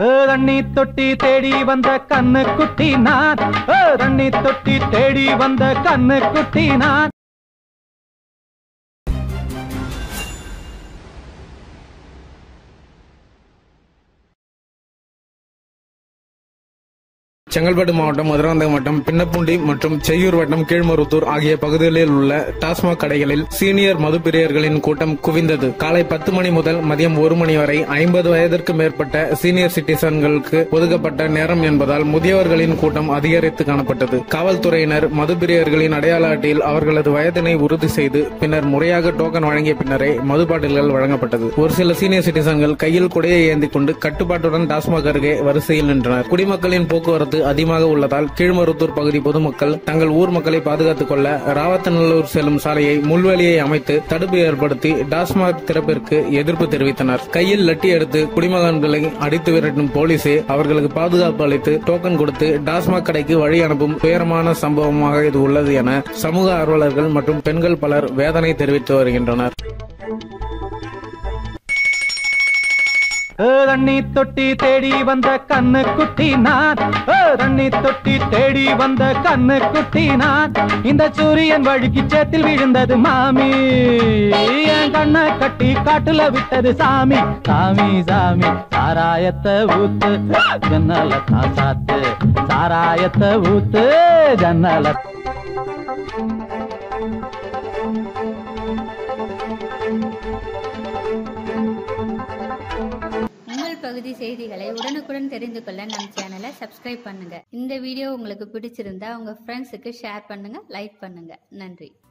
ஏ, தண்ணி தொட்டி தேடி வந்த கண்ணு குட்டி நான் ஏ, தண்ணி தொட்டி தேடி வந்த கண்ணு குட்டி நான் செங்கல்பட்டு மாவட்டம் மதுராந்தகம் வட்டம் பின்னப்பூண்டி மற்றும் செய்யூர் வட்டம் கீழ்மருத்தூர் ஆகிய பகுதிகளில் உள்ள டாஸ்மாக் கடைகளில் சீனியர் மதுப்பிரியர்களின் கூட்டம் குவிந்தது காலை பத்து மணி முதல் மதியம் ஒரு மணி வரை ஐம்பது வயதிற்கு மேற்பட்ட சீனியர் சிட்டிசன்களுக்கு ஒதுக்கப்பட்ட நேரம் என்பதால் முதியவர்களின் கூட்டம் அதிகரித்து காணப்பட்டது காவல்துறையினர் மதுப்பிரியர்களின் அடையாள அட்டையில் அவர்களது வயதினை உறுதி செய்து பின்னர் முறையாக டோக்கன் வழங்கிய பின்னரே மது பாட்டில்கள் வழங்கப்பட்டது ஒரு சில சீனியர் சிட்டிசன்கள் கையில் குடையை ஏந்தி கொண்டு கட்டுப்பாட்டுடன் டாஸ்மாக் அருகே வரிசையில் நின்றனர் குடிமக்களின் போக்குவரத்து அதிகமாக உள்ளதால் கீழ்மருத்தூர் பகுதி பொதுமக்கள் தங்கள் ஊர் மக்களை பாதுகாத்துக் கொள்ள ராவத்தநல்லூர் செல்லும் சாலையை முள்வெளியை அமைத்து தடுப்பு ஏற்படுத்தி டாஸ்மாக் திறப்பிற்கு எதிர்ப்பு தெரிவித்தனர் கையில் லட்டி எடுத்து குடிமகன்களை அடித்து விரட்டும் போலீசே அவர்களுக்கு பாதுகாப்பு அளித்து டோக்கன் கொடுத்து டாஸ்மாக் கடைக்கு வழி அனுப்பும் துயரமான சம்பவமாக இது உள்ளது என சமூக ஆர்வலர்கள் மற்றும் பெண்கள் பலர் வேதனை தெரிவித்து வருகின்றனர் ஏ, தண்ணி தொட்டி தேடி வந்த கண்ணு குட்டி நான் ஏ, தண்ணி தொட்டி தேடி வந்த கண்ணு குட்டி நான் இந்த சூரியன் வழுக்கி சேத்தில் விழுந்தது மாமி என் கண்ணை கட்டி காட்டுல விட்டது சாமி சாமி சாமி சாராயத்தை ஊத்து ஜன்னல சாத்து சாராயத்தை ஊத்து ஜன்னல உங்கள் பகுதி செய்திகளை உடனுக்குடன் தெரிந்து கொள்ள நம் சேனலை சப்ஸ்கிரைப் பண்ணுங்க இந்த வீடியோ உங்களுக்கு பிடிச்சிருந்தா உங்க ஃப்ரெண்ட்ஸுக்கு ஷேர் பண்ணுங்க லைக் பண்ணுங்க நன்றி